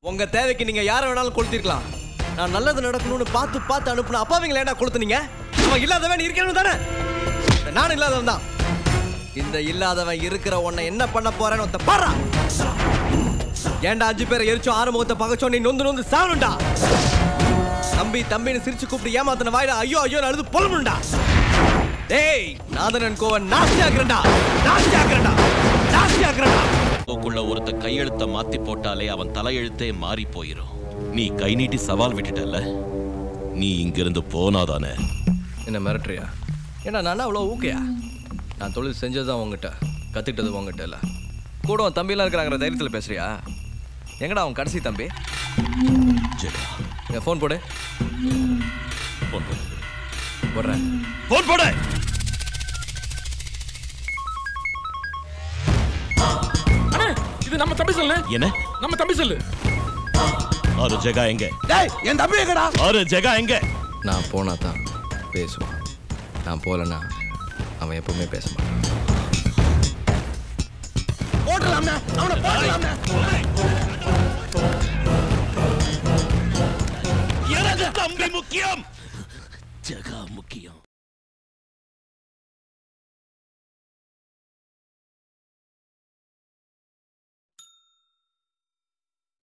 உங்க தேவைக்கு நீங்க யாரை வேணாலும் கொளுத்திருக்கலாம் நான் நல்லது நடக்கணும்னு பார்த்து பார்த்து அனுப்புன அப்பாவிங்கள ஏன்டா கொளுத்துனீங்க அவன் இல்லாதவன் இருக்கணும் தானே நான் இல்லாதவன் தான் இந்த இல்லாதவன் இருக்கிற உன்னை என்ன பண்ண போறேன்னு ஒருத்த பாரா ஏன்டா அஞ்சு பேரை எரிச்சோம் ஆறு முகத்தை பகச்சோம் நீ நொந்து நொந்து சாவணும்டா தம்பி தம்பின்னு சிரிச்சு கூப்பிட்டு ஏமாத்தின வாயில ஐயோ ஐயோ அழுது புலம்புண்டா டேய் நாதனன் கோவன் நாஸ்தி ஆக்குறேன்டா நாஸ்தி ஆக்குறேன்டா நாஸ்தி ஆக்குறேன்டா உள்ள ஒருத்த கையெழுத்த மாத்தி போட்டாலே அவன் தலையெழுத்தே மாறி போயிரும் நீ கை நீட்டி சவால் விட்டுட்டல்ல நீ இங்கிருந்து போனாதானே என்ன மிரட்டுறியா ஏன்னா நான் அவ்வளோ ஊக்கையா நான் தொழில் செஞ்சது தான் உங்ககிட்ட கற்றுக்கிட்டது உங்ககிட்ட இல்லை கூட உன் தம்பிலாம் இருக்கிறாங்கிற தைரியத்தில் பேசுறியா எங்கடா அவன் கடைசி தம்பி ஜெகா என் ஃபோன் போடு போன் போடு போடுறேன் போன் போடு அண்ணே இது நம்ம தம்பி சொல்லு என்ன நம்ம தம்பி சொல்லு ஆறு ஜெகா எங்க டேய் என் தம்பி எங்கடா ஆறு ஜெகா எங்க நான் போனா தான் பேசுவான் நான் போகலன்னா அவன் எப்பவுமே பேச மாட்டான் போட்டுடலாம்ண்ணே அவனை போட்டுடலாம்ண்ணே எனக்கு தம்பி முக்கியம் ஜெகா முக்கியம்